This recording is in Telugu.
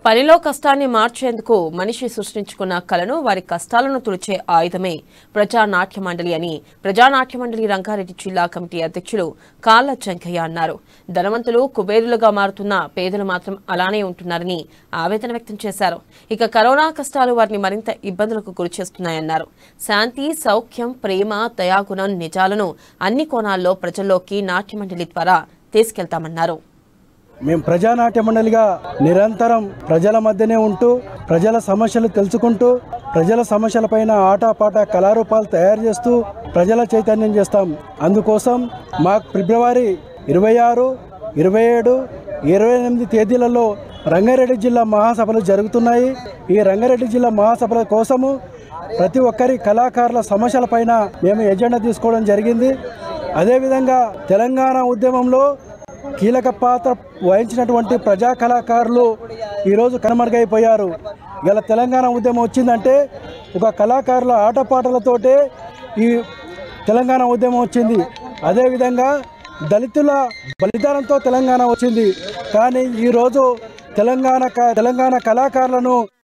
పనిలో కష్టాన్ని మార్చేందుకు మనిషి సృష్టించుకున్న కళను వారి కష్టాలను తుడిచే ఆయుధమే ప్రజానాట్య మండలి అని ప్రజానాట్య మండలి రంగారెడ్డి జిల్లా కమిటీ అధ్యక్షులు కాళ్ళ చెంకయ్య అన్నారు ధనవంతులు కుబేరులుగా మారుతున్న పేదలు మాత్రం అలానే ఉంటున్నారని ఆవేదన వ్యక్తం చేశారు ఇక కరోనా కష్టాలు వారిని మరింత ఇబ్బందులకు గురిచేస్తున్నాయన్నారు శాంతి సౌఖ్యం ప్రేమ దయాగుణం నిజాలను అన్ని కోణాల్లో ప్రజల్లోకి నాట్య మండలి ద్వారా తీసుకెళ్తామన్నారు మేము ప్రజానాట్య మండలిగా నిరంతరం ప్రజల మధ్యనే ఉంటూ ప్రజల సమస్యలు తెలుసుకుంటూ ప్రజల సమస్యలపైన ఆటపాట కళారూపాలు తయారు చేస్తూ ప్రజల చైతన్యం చేస్తాం అందుకోసం మా ఫిబ్రవరి ఇరవై ఆరు ఇరవై ఏడు ఇరవై ఎనిమిది తేదీలలో రంగారెడ్డి జిల్లా మహాసభలు జరుగుతున్నాయి ఈ రంగారెడ్డి జిల్లా మహాసభల కోసము ప్రతి ఒక్కరి కళాకారుల సమస్యలపైన మేము ఎజెండా తీసుకోవడం జరిగింది అదేవిధంగా తెలంగాణ ఉద్యమంలో కీలక పాత్ర వహించినటువంటి ప్రజా కళాకారులు ఈరోజు కనుమరుగైపోయారు ఇలా తెలంగాణ ఉద్యమం వచ్చిందంటే ఒక కళాకారుల ఆటపాటలతోటే ఈ తెలంగాణ ఉద్యమం వచ్చింది అదేవిధంగా దళితుల బలిదానంతో తెలంగాణ వచ్చింది కానీ ఈరోజు తెలంగాణ క- తెలంగాణ కళాకారులను